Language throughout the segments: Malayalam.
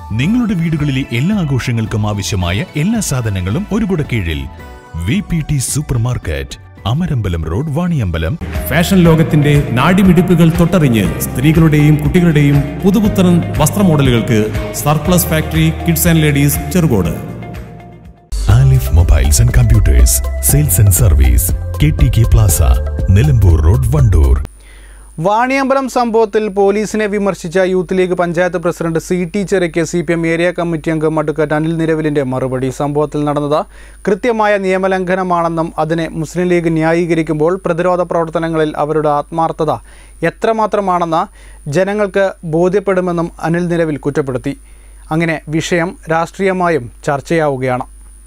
നിങ്ങളുടെ വീടുകളിലെ എല്ലാ ആഘോഷങ്ങൾക്കും ആവശ്യമായ എല്ലാ സാധനങ്ങളും ഒരു കുട കീഴിൽ V P T super market Amarambalam road Vaniyambalam fashion ലോകത്തിന്റെ നാടിമിടിപ്പുകൾ തൊട്ടറിഞ്ഞ് സ്ത്രീകളുടെയും കുട്ടികളുടെയും പുതുപുത്തൻ വസ്ത്ര മോഡലുകൾക്ക് surplus factory kids and ladies Cherukode Alif mobiles and computers sales and service K T K plaza Nilambur road Wandoor Vaniyambalam സംഭവത്തിൽ പോലീസിനെ വിമർശിച്ച youth league panchayat president C T ചെറിക്ക് C P M area committee അംഗം മടുക്കറ്റ് അനിൽ നിരവിലിന്റെ മറുപടി സംഭവത്തിൽ നടന്നത് കൃത്യമായ നിയമലംഘനമാണെന്നും അതിനെ മുസ്ലിം ലീഗ് ന്യായീകരിക്കുമ്പോൾ പ്രതിരോധ പ്രവർത്തനങ്ങളിൽ അവരുടെ ആത്മാർത്ഥത എത്രമാത്രമാണെന്ന് ജനങ്ങൾക്ക് ബോധ്യപ്പെടുമെന്നും അനിൽ നിരവിൽ കുറ്റപ്പെടുത്തി അങ്ങനെ വിഷയം രാഷ്ട്രീയമായും ചർച്ചയാവുകയാണ്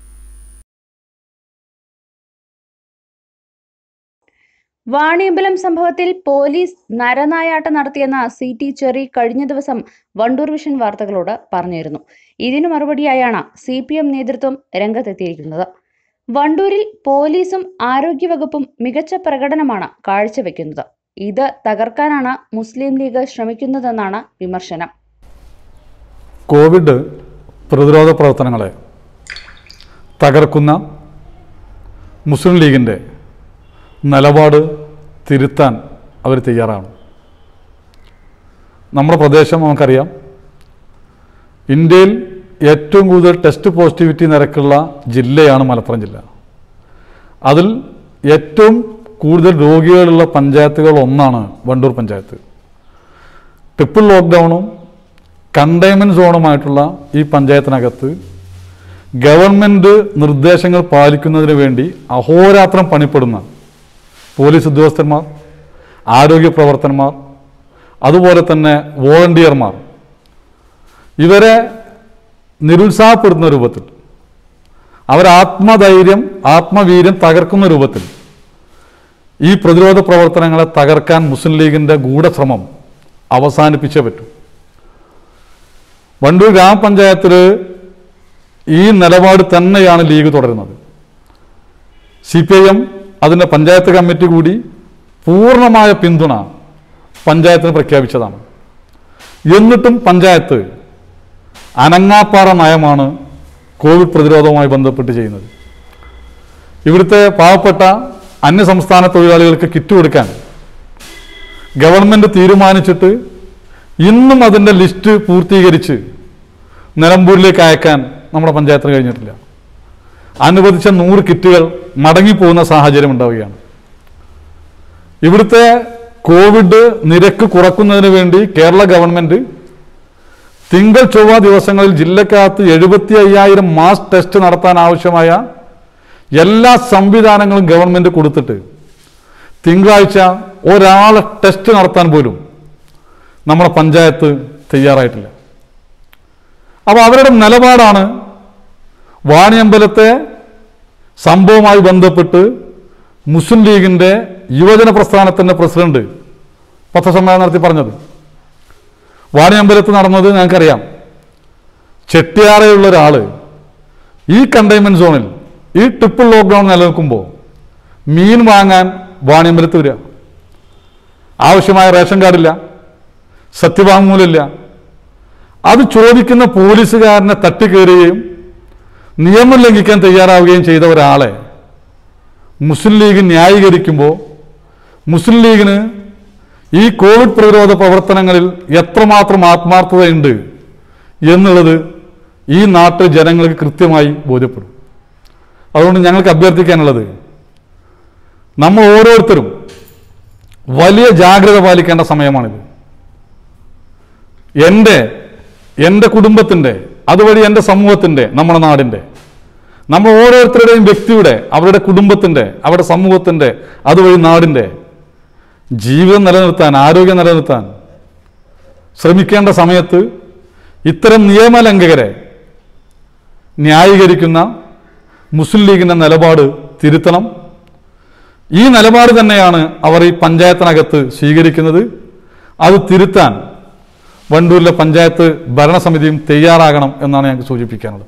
വാണിയമ്പലം സംഭവത്തിൽ പോലീസ് നരനായാട്ടം നടത്തിയെന്ന സി ടി ചെറി കഴിഞ്ഞ ദിവസം വണ്ടൂർ വിഷൻ വാർത്തകളോട് പറഞ്ഞിരുന്നു ഇതിനു മറുപടിയായാണ് സി പി എം നേതൃത്വം രംഗത്തെത്തിയിരിക്കുന്നത് വണ്ടൂരിൽ പോലീസും ആരോഗ്യവകുപ്പും മികച്ച പ്രകടനമാണ് കാഴ്ചവെക്കുന്നത് ഇത് തകർക്കാനാണ് മുസ്ലിം ലീഗ് ശ്രമിക്കുന്നതെന്നാണ് വിമർശനം കോവിഡ് പ്രതിരോധ പ്രവർത്തനങ്ങളെ തകർക്കുന്ന മുസ്ലിം ലീഗിൻ്റെ നിലപാട് തിരുത്താൻ അവർ തയ്യാറാണ് നമ്മുടെ പ്രദേശം നമുക്കറിയാം ഇന്ത്യയിൽ ഏറ്റവും കൂടുതൽ ടെസ്റ്റ് പോസിറ്റിവിറ്റി നിരക്കുള്ള ജില്ലയാണ് മലപ്പുറം ജില്ല അതിൽ ഏറ്റവും കൂടുതൽ രോഗികളുള്ള പഞ്ചായത്തുകൾ ഒന്നാണ് വണ്ടൂർ പഞ്ചായത്ത് ട്രിപ്പിൾ ലോക്ക്ഡൗണും കണ്ടെയ്ൻമെൻറ്റ് സോണുമായിട്ടുള്ള ഈ പഞ്ചായത്തിനകത്ത് ഗവൺമെൻറ് നിർദ്ദേശങ്ങൾ പാലിക്കുന്നതിന് വേണ്ടി അഹോരാത്രം പണിപ്പെടുന്ന പോലീസ് ഉദ്യോഗസ്ഥന്മാർ ആരോഗ്യ പ്രവർത്തകന്മാർ അതുപോലെ തന്നെ വോളണ്ടിയർമാർ ഇവരെ നിരുത്സാഹപ്പെടുത്തുന്ന രൂപത്തിൽ അവർ ആത്മധൈര്യം ആത്മവീര്യം തകർക്കുന്ന രൂപത്തിൽ ഈ പ്രതിരോധ പ്രവർത്തനങ്ങളെ തകർക്കാൻ മുസ്ലിം ലീഗിൻ്റെ ഗൂഢശ്രമം അവസാനിപ്പിച്ചേ പറ്റൂ വണ്ടൂർ ഗ്രാമപഞ്ചായത്തിൽ ഈ നിലപാട് തന്നെയാണ് ലീഗ് തുടരുന്നത് സി പി ഐ എം അതിൻ്റെ പഞ്ചായത്ത് കമ്മിറ്റി കൂടി പൂർണ്ണമായ പിന്തുണ പഞ്ചായത്തിന് പ്രഖ്യാപിച്ചതാണ് എന്നിട്ടും പഞ്ചായത്ത് അനങ്ങാപ്പാറ നയമാണ് കോവിഡ് പ്രതിരോധവുമായി ബന്ധപ്പെട്ട് ചെയ്യുന്നത് ഇവിടുത്തെ പാവപ്പെട്ട അന്യസംസ്ഥാന തൊഴിലാളികൾക്ക് കിറ്റ് കൊടുക്കാൻ ഗവൺമെൻറ് തീരുമാനിച്ചിട്ട് ഇന്നും അതിൻ്റെ ലിസ്റ്റ് പൂർത്തീകരിച്ച് നിലമ്പൂരിലേക്ക് അയക്കാൻ നമ്മുടെ പഞ്ചായത്തിന് കഴിഞ്ഞിട്ടില്ല അനുവദിച്ച നൂറ് കിറ്റുകൾ മടങ്ങിപ്പോകുന്ന സാഹചര്യം ഉണ്ടാവുകയാണ് ഇവിടുത്തെ കോവിഡ് നിരക്ക് കുറക്കുന്നതിന് വേണ്ടി കേരള ഗവൺമെൻറ് തിങ്കൾ ചൊവ്വ ദിവസങ്ങളിൽ ജില്ലക്കകത്ത് എഴുപത്തി അയ്യായിരം മാസ് ടെസ്റ്റ് നടത്താൻ ആവശ്യമായ എല്ലാ സംവിധാനങ്ങളും ഗവൺമെൻറ് കൊടുത്തിട്ട് തിങ്കളാഴ്ച ഒരാളെ ടെസ്റ്റ് നടത്താൻ പോലും നമ്മുടെ പഞ്ചായത്ത് തയ്യാറായിട്ടില്ല അപ്പോൾ അവരുടെ നിലപാടാണ് വാണിയമ്പലത്തെ സംഭവവുമായി ബന്ധപ്പെട്ട് മുസ്ലിം ലീഗിൻ്റെ യുവജന പ്രസ്ഥാനത്തിൻ്റെ പ്രസിഡന്റ് പത്രസമ്മേളനം നടത്തി പറഞ്ഞത് വാണിയമ്പലത്ത് നടന്നത് ഞങ്ങൾക്കറിയാം ചെട്ടിയാറയുള്ള ഒരാൾ ഈ കണ്ടെയ്ൻമെൻറ്റ് സോണിൽ ഈ ട്രിപ്പിൾ ലോക്ക്ഡൗൺ നിലനിൽക്കുമ്പോൾ മീൻ വാങ്ങാൻ വാണിയമ്പലത്ത് വരിക ആവശ്യമായ റേഷൻ കാർഡില്ല സത്യവാങ്മൂലമില്ല അത് ചോദിക്കുന്ന പോലീസുകാരനെ തട്ടിക്കയറുകയും നിയമം ലംഘിക്കാൻ തയ്യാറാവുകയും ചെയ്ത ഒരാളെ മുസ്ലിം ലീഗ് ന്യായീകരിക്കുമ്പോൾ മുസ്ലിം ലീഗിന് ഈ കോവിഡ് പ്രതിരോധ പ്രവർത്തനങ്ങളിൽ എത്രമാത്രം ആത്മാർത്ഥതയുണ്ട് എന്നുള്ളത് ഈ നാട്ടിൽ ജനങ്ങൾക്ക് കൃത്യമായി ബോധ്യപ്പെടും അതുകൊണ്ട് ഞങ്ങൾക്ക് അഭ്യർത്ഥിക്കാനുള്ളത് നമ്മൾ ഓരോരുത്തരും വലിയ ജാഗ്രത പാലിക്കേണ്ട സമയമാണിത് എൻ്റെ എൻ്റെ കുടുംബത്തിൻ്റെ അതുവഴി എൻ്റെ സമൂഹത്തിൻ്റെ നമ്മുടെ നാടിൻ്റെ നമ്മൾ ഓരോരുത്തരുടെയും വ്യക്തിയുടെ അവരുടെ കുടുംബത്തിൻ്റെ അവരുടെ സമൂഹത്തിൻ്റെ അതുവഴി നാടിൻ്റെ ജീവിതം നിലനിർത്താൻ ആരോഗ്യം നിലനിർത്താൻ ശ്രമിക്കേണ്ട സമയത്ത് ഇത്തരം നിയമലംഘകരെ ന്യായീകരിക്കുന്ന മുസ്ലിം ലീഗിൻ്റെ നിലപാട് തിരുത്തണം ഈ നിലപാട് തന്നെയാണ് അവർ ഈ പഞ്ചായത്തിനകത്ത് സ്വീകരിക്കുന്നത് അത് തിരുത്താൻ വണ്ടൂരിലെ പഞ്ചായത്ത് ഭരണസമിതിയും തയ്യാറാകണം എന്നാണ് ഞങ്ങൾക്ക് സൂചിപ്പിക്കാനുള്ളത്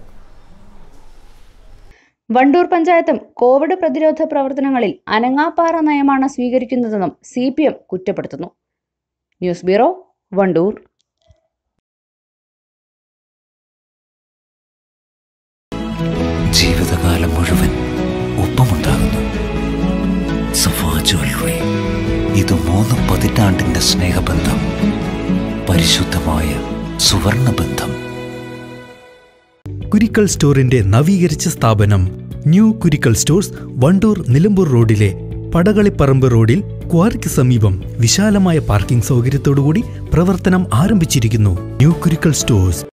വണ്ടൂർ പഞ്ചായത്തും കോവിഡ് പ്രതിരോധ പ്രവർത്തനങ്ങളിൽ അനങ്ങാപ്പാറ നയമാണ് സ്വീകരിക്കുന്നതെന്നും സി പി എം കുറ്റപ്പെടുത്തുന്നു ന്യൂസ് ബ്യൂറോ വണ്ടൂർ ജീവിതകാലം മുഴുവൻ ഒപ്പമുണ്ടാകുന്നു സഫാ ജ്വല്ലറി ഇത് മൂന്ന് പതിറ്റാണ്ടിന്റെ സ്നേഹബന്ധം പരിശുദ്ധമായ സുവർണബന്ധം കുരിക്കൽ സ്റ്റോറിന്റെ നവീകരിച്ച സ്ഥാപനം ന്യൂ കുരിക്കൽ സ്റ്റോഴ്സ് വണ്ടൂർ നിലമ്പൂർ റോഡിലെ പടകളിപ്പറമ്പ് റോഡിൽ ക്വാറിക്ക് സമീപം വിശാലമായ പാർക്കിംഗ് സൗകര്യത്തോടുകൂടി പ്രവർത്തനം ആരംഭിച്ചിരിക്കുന്നു ന്യൂ കുരിക്കൽ സ്റ്റോഴ്സ്